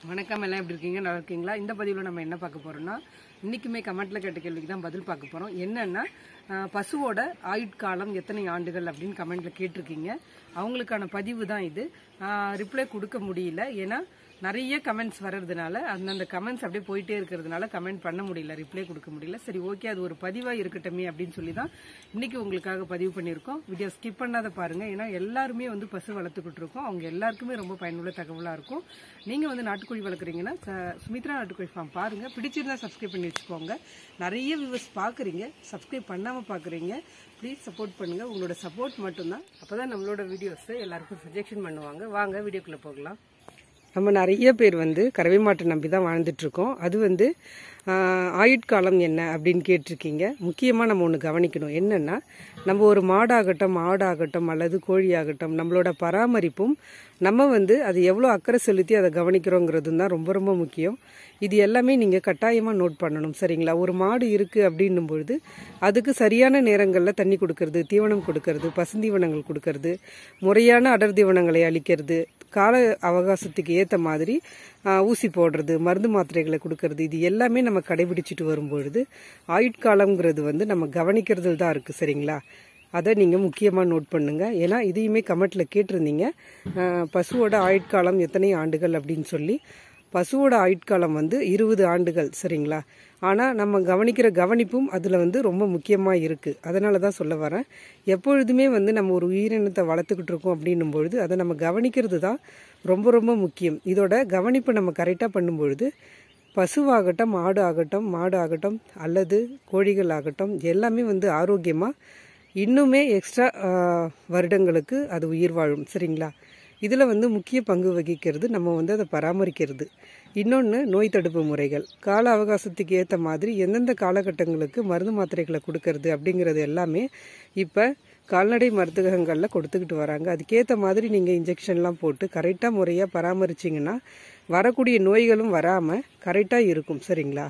வணக்கம் எல்லாம் எப்படி இருக்கீங்க நல்லா இருக்கீங்களா இந்த பதிவில் நம்ம என்ன பார்க்க போறோம்னா இன்னைக்குமே கமெண்ட்ல கேட்ட கேள்விக்கு தான் பதில் பார்க்க போறோம் என்னன்னா அஹ், பசுவோட ஆயுட்காலம் எத்தனை ஆண்டுகள் அப்படின்னு கமெண்ட்ல கேட்டிருக்கீங்க அவங்களுக்கான பதிவு தான் இது ரிப்ளை கொடுக்க முடியல ஏன்னா நிறைய கமெண்ட்ஸ் வர்றதுனால அந்தந்த கமெண்ட்ஸ் அப்படியே போயிட்டே இருக்கிறதுனால கமெண்ட் பண்ண முடியல ரிப்ளை கொடுக்க முடியல சரி ஓகே அது ஒரு பதிவாக இருக்கட்டுமே அப்படின்னு சொல்லி தான் இன்னைக்கு உங்களுக்காக பதிவு பண்ணியிருக்கோம் வீடியோ ஸ்கிப் பண்ணாத பாருங்க ஏன்னா எல்லாருமே வந்து பசு வளர்த்துக்கிட்டு இருக்கோம் அவங்க எல்லாருக்குமே ரொம்ப பயனுள்ள தகவலாக இருக்கும் நீங்கள் வந்து நாட்டுக்கோழி வளர்க்குறீங்கன்னா ச- சுமித்ரா நாட்டுக்கோழி ஃபார்ம் பாருங்க பிடிச்சிருந்தா சப்ஸ்கிரைப் பண்ணி வச்சுக்கோங்க நிறைய வியூவர்ஸ் பார்க்குறீங்க சப்ஸ்கிரைப் பண்ணாமல் பார்க்குறீங்க ப்ளீஸ் சப்போர்ட் பண்ணுங்க உங்களோட சப்போர்ட் மட்டும்தான் அப்பதான் நம்மளோட வீடியோஸ் எல்லாருக்கும் சஜெக்ஷன் பண்ணுவாங்க வாங்க வீடியோக்குள்ள போகலாம் நம்ம நிறைய பேர் வந்து கறவை மாட்டை நம்பி தான் வாழ்ந்துட்டு இருக்கோம் அது வந்து ஆஹ், ஆயுட்காலம் என்ன அப்படின்னு கேட்டிருக்கீங்க முக்கியமாக நம்ம ஒன்று கவனிக்கணும் என்னன்னா நம்ம ஒரு மாடாகட்டும் ஆடாகட்டும் அல்லது கோழியாகட்டும் நம்மளோட பராமரிப்பும் நம்ம வந்து அது எவ்வளோ அக்கறை செலுத்தி அதை கவனிக்கிறோங்கிறது தான் ரொம்ப ரொம்ப முக்கியம் இது எல்லாமே நீங்கள் கட்டாயமாக நோட் பண்ணணும் சரிங்களா ஒரு மாடு இருக்குது அப்படின்னும் பொழுது அதுக்கு சரியான நேரங்களில் தண்ணி கொடுக்கறது தீவனம் கொடுக்கறது பசுந்தீவனங்கள் கொடுக்கறது முறையான அடர் தீவனங்களை அளிக்கிறது கால அவகாசத்துக்கு ஏற்ற மாதிரி ஆ, ஊசி போடுறது மருந்து மாத்திரைகளை கொடுக்கறது இது எல்லாமே நம்ம கடைபிடிச்சிட்டு வரும்பொழுது ஆயுட்காலம்ங்கிறது வந்து நம்ம கவனிக்கிறதுல தான் இருக்குது சரிங்களா அதை நீங்கள் முக்கியமாக நோட் பண்ணுங்க ஏன்னா இதையுமே கமெண்ட்டில் கேட்டிருந்தீங்க ஆ, பசுவோட ஆயுட்காலம் எத்தனை ஆண்டுகள் அப்படின்னு சொல்லி பசுவோட ஆயுட்காலம் வந்து இருபது ஆண்டுகள் சரிங்களா ஆனால் நம்ம கவனிக்கிற கவனிப்பும் அதில் வந்து ரொம்ப முக்கியமாக இருக்குது அதனால தான் சொல்ல வரேன் எப்பொழுதுமே வந்து நம்ம ஒரு உயிரினத்தை வளர்த்துக்கிட்டு இருக்கோம் அப்படின்னும் பொழுது அதை நம்ம கவனிக்கிறது தான் ரொம்ப ரொம்ப முக்கியம் இதோட கவனிப்பு நம்ம கரெக்டாக பண்ணும்பொழுது பசுவாகட்டும் ஆடு ஆகட்டும் மாடு ஆகட்டும் அல்லது கோழிகள் ஆகட்டும் எல்லாமே வந்து ஆரோக்கியமாக இன்னுமே எக்ஸ்ட்ரா வருடங்களுக்கு அது உயிர் வாழும் சரிங்களா இதில் வந்து முக்கிய பங்கு வகிக்கிறது நம்ம வந்து அதை பராமரிக்கிறது இன்னொன்று நோய் தடுப்பு முறைகள் கால அவகாசத்துக்கு ஏற்ற மாதிரி எந்தெந்த காலகட்டங்களுக்கு மருந்து மாத்திரைகளை கொடுக்கறது அப்படிங்கிறது எல்லாமே இப்போ கால்நடை மருத்துவங்களில் கொடுத்துக்கிட்டு வராங்க அதுக்கேற்ற மாதிரி நீங்கள் இன்ஜெக்ஷன்லாம் போட்டு கரெக்டாக முறையாக பராமரிச்சிங்கன்னா வரக்கூடிய நோய்களும் வராமல் கரெக்டாக இருக்கும் சரிங்களா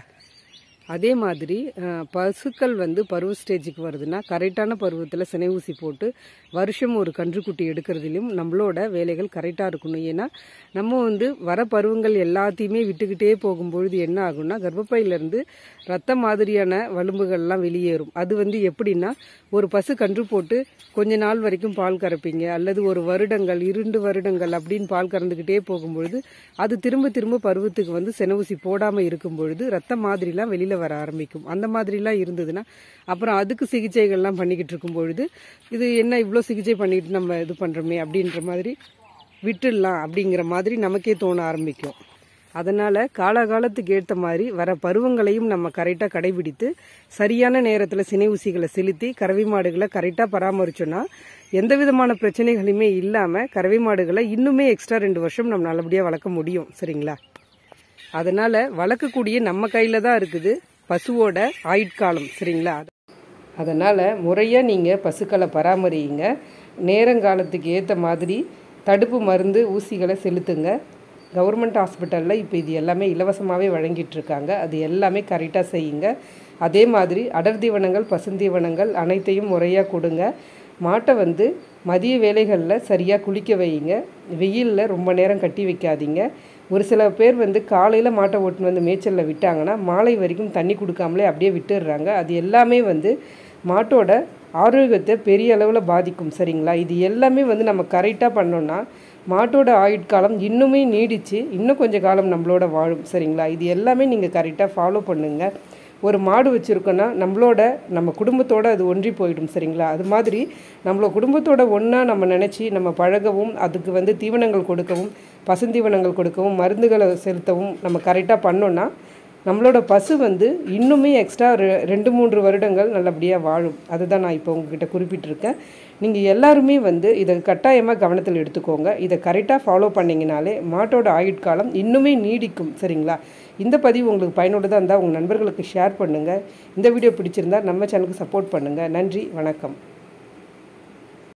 அதே மாதிரி அஹ், பசுக்கள் வந்து பருவ ஸ்டேஜுக்கு வருதுன்னா கரெக்டான பருவத்தில் சினை ஊசி போட்டு வருஷம் ஒரு கன்றுக்குட்டி எடுக்கிறதுலையும் நம்மளோட வேலைகள் கரெக்டாக இருக்கணும் ஏன்னா நம்ம வந்து வர பருவங்கள் எல்லாத்தையுமே விட்டுக்கிட்டே போகும்பொழுது என்ன ஆகும்னா கர்ப்பப்பையிலேருந்து ரத்த மாதிரியான வலும்புகள்லாம் வெளியேறும் அது வந்து எப்படின்னா ஒரு பசு கன்று போட்டு கொஞ்ச நாள் வரைக்கும் பால் கறப்பீங்க அல்லது ஒரு வருடங்கள் இரண்டு வருடங்கள் அப்படின்னு பால் கறந்துக்கிட்டே போகும்பொழுது அது திரும்ப திரும்ப பருவத்துக்கு வந்து செனவூசி போடாமல் இருக்கும் பொழுது ரத்த மாதிரிலாம் வெளியில் வர ஆரம்பிக்கும் அந்த மாதிரிலாம் இருந்ததுன்னா அப்புறம் அதுக்கு சிகிச்சைகள்லாம் பண்ணிக்கிட்டு இருக்கும் பொழுது இது என்ன இவ்வளோ சிகிச்சை பண்ணிட்டு நம்ம இது பண்ணுறோமே அப்படின்ற மாதிரி விட்டுடலாம் அப்படிங்கிற மாதிரி நமக்கே தோண ஆரம்பிக்கும் அதனால காலகாலத்துக்கு ஏற்ற மாதிரி வர பருவங்களையும் நம்ம கரெக்டாக கடைபிடித்து சரியான நேரத்தில் சினை ஊசிகளை செலுத்தி கறவை மாடுகளை கரெக்டாக பராமரிச்சோன்னா எந்த விதமான பிரச்சனைகளுமே இல்லாமல் கறவை மாடுகளை இன்னுமே எக்ஸ்ட்ரா ரெண்டு வருஷம் நம்ம நல்லபடியாக வளர்க்க முடியும் சரிங்களா அதனால வளர்க்கக்கூடிய நம்ம கையில தான் இருக்குது பசுவோட ஆயுட்காலம் சரிங்களா அதனால முறையாக நீங்கள் பசுக்களை பராமரியுங்க நேரங்காலத்துக்கு ஏற்ற மாதிரி தடுப்பு மருந்து ஊசிகளை செலுத்துங்க கவர்மெண்ட் ஹாஸ்பிட்டலில் இப்போ இது எல்லாமே இலவசமாகவே வழங்கிட்டு இருக்காங்க அது எல்லாமே கரெக்டாக செய்யுங்க அதே மாதிரி அடர் தீவனங்கள் பசுந்தீவனங்கள் அனைத்தையும் முறையாக கொடுங்க மாட்டை வந்து மதிய வேலைகளில் சரியாக குளிக்க வையுங்க வெயிலில் ரொம்ப நேரம் கட்டி வைக்காதீங்க ஒரு சில பேர் வந்து காலையில் மாட்டை ஓட்டுன்னு வந்து மேய்ச்சலில் விட்டாங்கன்னா மாலை வரைக்கும் தண்ணி கொடுக்காமலே அப்படியே விட்டுடுறாங்க அது எல்லாமே வந்து மாட்டோட ஆரோக்கியத்தை பெரிய அளவில் பாதிக்கும் சரிங்களா இது எல்லாமே வந்து நம்ம கரெக்டாக பண்ணோம்னா மாட்டோட ஆயுட்காலம் இன்னுமே நீடிச்சு இன்னும் கொஞ்சம் காலம் நம்மளோட வாழும் சரிங்களா இது எல்லாமே நீங்கள் கரெக்டாக ஃபாலோ பண்ணுங்கள் ஒரு மாடு வச்சுருக்கோன்னா நம்மளோட நம்ம குடும்பத்தோட அது ஒன்றி போயிடும் சரிங்களா அது மாதிரி நம்மளோட குடும்பத்தோட ஒன்றா நம்ம நினச்சி நம்ம பழகவும் அதுக்கு வந்து தீவனங்கள் கொடுக்கவும் பசுந்தீவனங்கள் கொடுக்கவும் மருந்துகளை செலுத்தவும் நம்ம கரெக்டாக பண்ணோன்னா நம்மளோட பசு வந்து இன்னுமே எக்ஸ்ட்ரா ரெண்டு மூன்று வருடங்கள் நல்லபடியாக வாழும் அதுதான் நான் இப்போ உங்ககிட்ட குறிப்பிட்டிருக்கேன் நீங்கள் எல்லாருமே வந்து இதை கட்டாயமாக கவனத்தில் எடுத்துக்கோங்க இதை கரெக்டாக ஃபாலோ பண்ணிங்கனாலே மாட்டோட ஆயுட்காலம் இன்னுமே நீடிக்கும் சரிங்களா இந்த பதிவு உங்களுக்கு பயனுள்ளதாக இருந்தால் உங்கள் நண்பர்களுக்கு ஷேர் பண்ணுங்கள் இந்த வீடியோ பிடிச்சிருந்தா நம்ம சேனலுக்கு சப்போர்ட் பண்ணுங்கள் நன்றி வணக்கம்